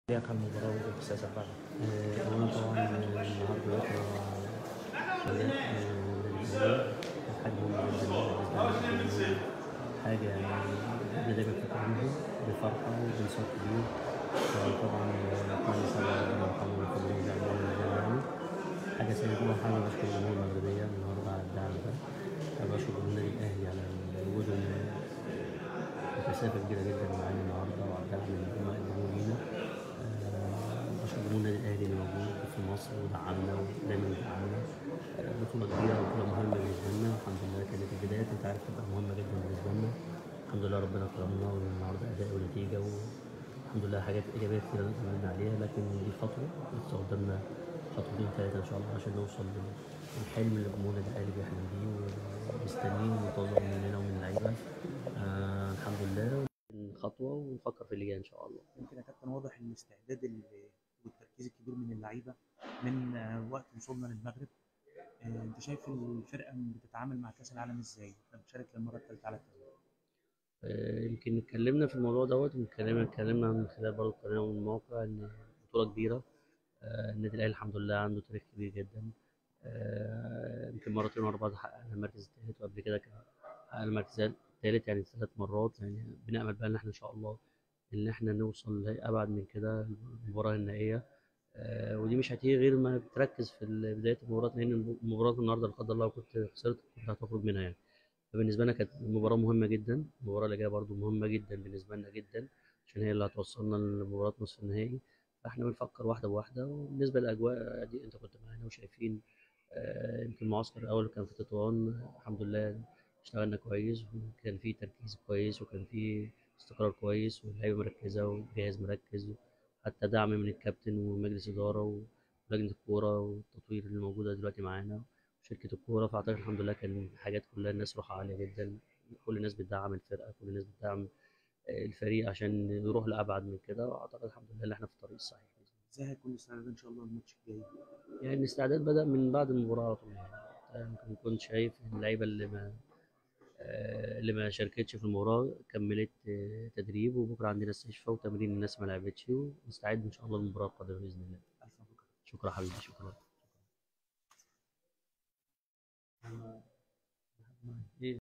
ليك على المباراة والإحساسك بعد آه، أولا طبعا النهارده بكرة شباب الأهلي حاجة مهمة جدا بالنسبة لي حاجة يعني إحنا دايما فاكرينها بفرحة وبانتصار كبير طبعا كل سنة ربنا يرحمه ويخليه يرجع لنا يعني حاجة سيئة حاجة بشكر الجمهور المغربية النهارده على الدعم ده بشكر النادي الأهلي على وجودهم بكثافة كبيرة جدا معانا النهارده وعلى الدعم اللي هم قدموه لينا آه، بشكر جمهور النادي الأهلي اللي موجود في مصر ودعمنا ودايما بيدعمنا آه، بطولة كبيرة وبطولة مهمة بالنسبة لنا الحمد لله كانت البدايات أنت عارف تبقى مهمة جدا بالنسبة لنا الحمد لله ربنا كرمنا والنهارده أداء ونتيجة والحمد لله حاجات إيجابية كتير نقدر نبني عليها لكن دي خطوة لسه قدامنا خطوتين ثلاثة إن شاء الله عشان نوصل للحلم اللي جمهور النادي الأهلي بيحلم بيه ومستنيه ومنتظر مننا ومن اللعيبة آه الحمد لله خطوة ونفكر في اللي جاي إن شاء الله يمكن يا كابتن واضح الاستعداد ال- والتركيز الكبير من اللعيبه من آه، وقت وصولنا للمغرب آه، انت شايف الفرقه بتتعامل مع كاس العالم ازاي؟ احنا بنشارك للمره الثالثه على التوالي آه، يمكن اتكلمنا في الموضوع دوت اتكلمنا اتكلمنا من خلال برضه اتكلمنا من الموقع ان بطولة كبيرة آه، النادي الأهلي الحمد لله عنده تاريخ كبير جدا آه، يمكن مرتين ورا بعض حققنا المركز الثالث وقبل كده كان حققنا المركز الثالث يعني ثلاث مرات يعني بنأمل بقى إن احنا إن شاء الله إن احنا نوصل لأبعد من كده المباراة النهائية آه، ودي مش هتيجي غير ما بتركز في بداية المباراة لأن مباراة النهاردة لا قدر الله لو كنت خسرت كنت هتخرج منها يعني فبالنسبة لنا كانت مباراة مهمة جدا المباراة اللي جاية برضو مهمة جدا بالنسبة لنا جدا عشان هي اللي هتوصلنا لمباراة نصف النهائي فاحنا بنفكر واحدة بواحدة وبالنسبة للأجواء دي أنت كنت معانا وشايفين آه، يمكن المعسكر الأول كان في تطوان الحمد لله اشتغلنا كويس وكان في تركيز كويس وكان في استقرار كويس واللعيبة مركزة والجهاز مركز حتى دعم من الكابتن ومجلس إدارة ولجنة الكورة والتطوير اللي موجودة دلوقتي معانا شركة الكورة فأعتقد الحمد لله كان حاجات كلها الناس روحها عالية جدا كل الناس بتدعم الفرقة كل الناس بتدعم آه، الفريق عشان نروح لأبعد من كده وأعتقد الحمد لله إن احنا في الطريق الصحيح بإذن الله. ازاي هيكون الاستعداد ان شاء الله الماتش الجاي؟ يعني الاستعداد بدأ من بعد المباراة على طول يعني آه، ممكن كنت شايف إن اللعيبة اللي ما آه، اللي ما شاركتش في المباراة كملت آه، تدريب وبكرة عندنا استشفاء وتمرين الناس ما لعبتش ونستعد إن شاء الله للمباراة القادمة بإذن الله الف مبروك شكرا حبيبي شكرا